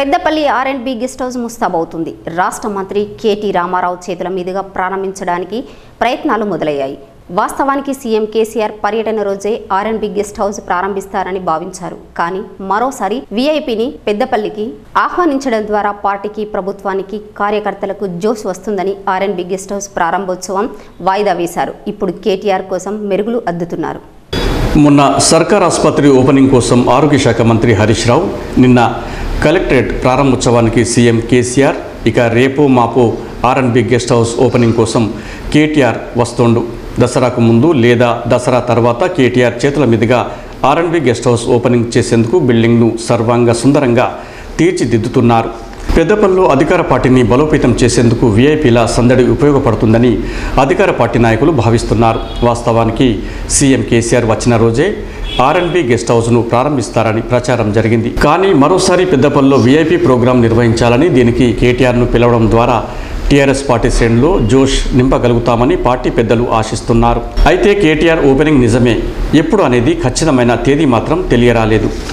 Peddapalli R and B guest house ముస్తాబవుతుంది రాష్ట్ర మంత్రి కేటీ రామారావు చేతుల మీదుగా ప్రారంభించడానికి ప్రయత్నాలు మొదలయ్యాయి వాస్తవానికి సీఎం కేసీఆర్ పర్యటన రోజే R and B guest house ప్రారంభిస్తారని భావించారు కానీ మరోసారి వీఐపీని పెద్దపల్లికి ఆహ్వానించడం ద్వారా పార్టీకి ప్రభుత్వానికి కార్యకర్తలకు జోష్ వస్తుందని R and B guest house ప్రారంభోత్సవం వాయిదా వేశారు ఇప్పుడు కేటీఆర్ కోసం మెరుగులు అద్దుతున్నారు మొన్న సర్కార్ ఆసుపత్రి ఓపెనింగ్ కోసం ఆరోగ్య శాఖ మంత్రి హరీష్ రావు నిన్న కలెక్టరేట్ ప్రారంభోత్సవానికి సీఎం కేసీఆర్ ఇక రేపో మాపో ఆర్ఎన్బి గెస్ట్ హౌస్ ఓపెనింగ్ కోసం కేటీఆర్ వస్తోండు దసరాకు ముందు లేదా దసరా తర్వాత కేటీఆర్ చేతుల మీదుగా ఆర్ఎన్బి గెస్ట్ హౌస్ ఓపెనింగ్ చేసేందుకు బిల్డింగ్ను సర్వాంగ సుందరంగా తీర్చిదిద్దుతున్నారు పెద్దపల్లిలో అధికార పార్టీని బలోపేతం చేసేందుకు వీఐపీల సందడి ఉపయోగపడుతుందని అధికార పార్టీ నాయకులు భావిస్తున్నారు వాస్తవానికి సీఎం కేసీఆర్ వచ్చిన రోజే ఆర్ఎన్బి గెస్ట్ హౌస్ను ప్రారంభిస్తారని ప్రచారం జరిగింది కానీ మరోసారి పెద్దపల్లిలో వీఐపీ ప్రోగ్రాం నిర్వహించాలని దీనికి కేటీఆర్ను పిలవడం ద్వారా టీఆర్ఎస్ పార్టీ శ్రేణుల్లో జోష్ నింపగలుగుతామని పార్టీ పెద్దలు ఆశిస్తున్నారు అయితే కేటీఆర్ ఓపెనింగ్ నిజమే ఎప్పుడు అనేది ఖచ్చితమైన తేదీ మాత్రం తెలియరాలేదు